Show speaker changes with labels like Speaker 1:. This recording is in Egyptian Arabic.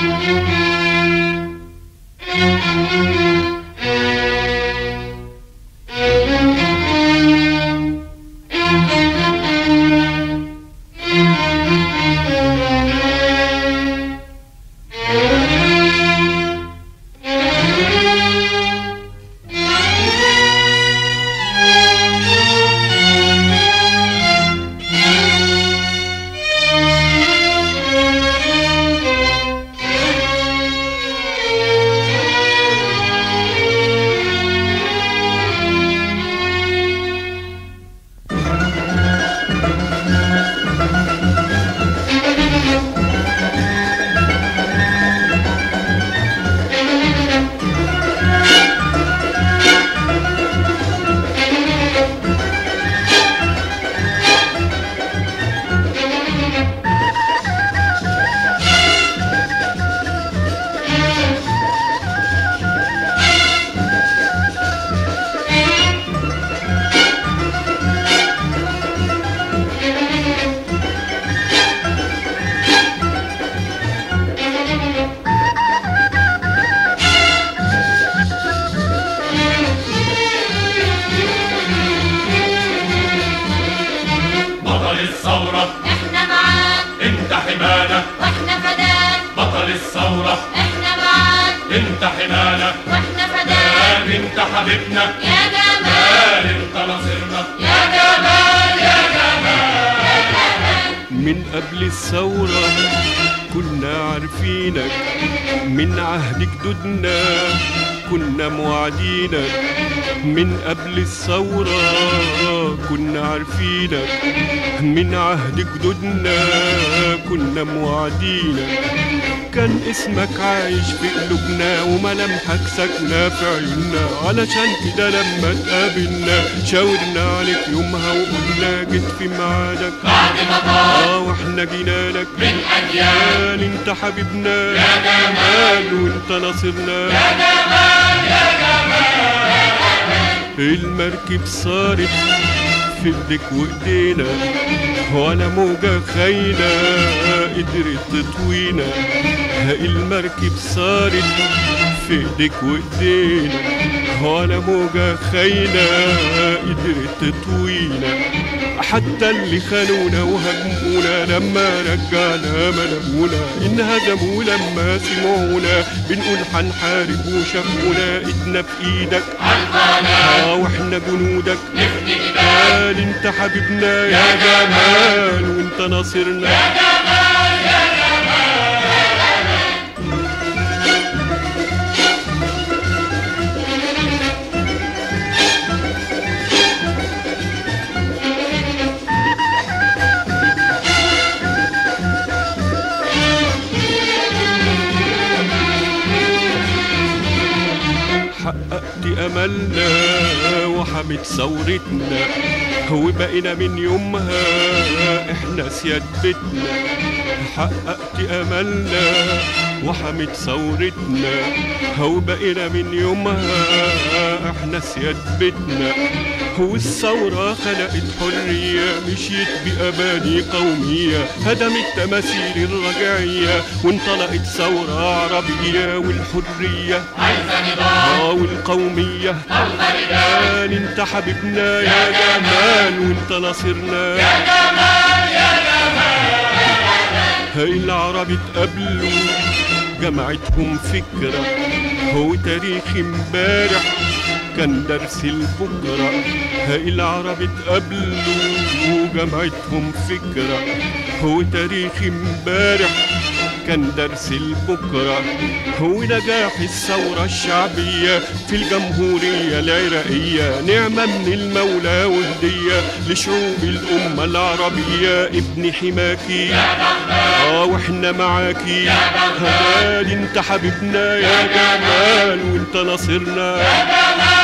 Speaker 1: بطل الثورة
Speaker 2: احنا معاك
Speaker 1: انت حمانا
Speaker 2: واحنا فداك
Speaker 1: بطل الثورة
Speaker 2: احنا معاك
Speaker 1: انت حمانا
Speaker 2: واحنا فداك
Speaker 1: قال انت حبيبنا
Speaker 2: يا جمال
Speaker 1: قال انت ناصرنا
Speaker 2: يا جمال يا
Speaker 3: من قبل الثورة كنا عارفينك من عهد جدودنا كنا موعدينك من قبل الثورة كنا عارفينك من عهد جدودنا كنا موعدينك كان اسمك عايش في قلوبنا وملامحك ساكنة في عيوننا علشان كده لما اتقابلنا شاورنا عليك يومها وقلنا جيت في ميعادك
Speaker 1: بعد ما طال
Speaker 3: اه واحنا جينا لك
Speaker 1: من أجيال
Speaker 3: قال انت حبيبنا يا جمال وانت ناصرنا يا المركب صارت في ايدك وايدينا ولا موجة خاينة قدرت تطوينا المركب صارت في ايدك وايدينا ولا موجة خاينة قدرت تطوينا حتى اللي خانونا وهجمونا لما رجعنا ملمونا انهزموا لما سمعونا بنقول هنحارب وشافونا ايدنا في ايدك اه واحنا جنودك قال انت حبيبنا يا جمال وانت ناصرنا يا حققت املنا وحمت ثورتنا وبقينا من يومها احنا سياد بيتنا حققت املنا وحمت ثورتنا وبقينا من يومها احنا سياد بيتنا والثورة خلقت حرية مشيت بأباني قومية هدمت تماثيل الرجعية وانطلقت ثورة عربية والحرية
Speaker 1: عايزة نضال
Speaker 3: اه والقومية قال انت حبيبنا يا جمال وانت ناصرنا يا جمال يا جمال العرب اتقابلوا جمعتهم فكرة هو تاريخ امبارح كان درس البكرة العرب اتقابلوا وجمعتهم فكرة هو تاريخ امبارح كان درس البكرة هو نجاح الثورة الشعبية في الجمهورية العراقية نعمة من المولى وهدية لشعوب الأمة العربية ابن حماكي اه واحنا معاكي قال انت حبيبنا يا جمال وانت ناصرنا يا جمال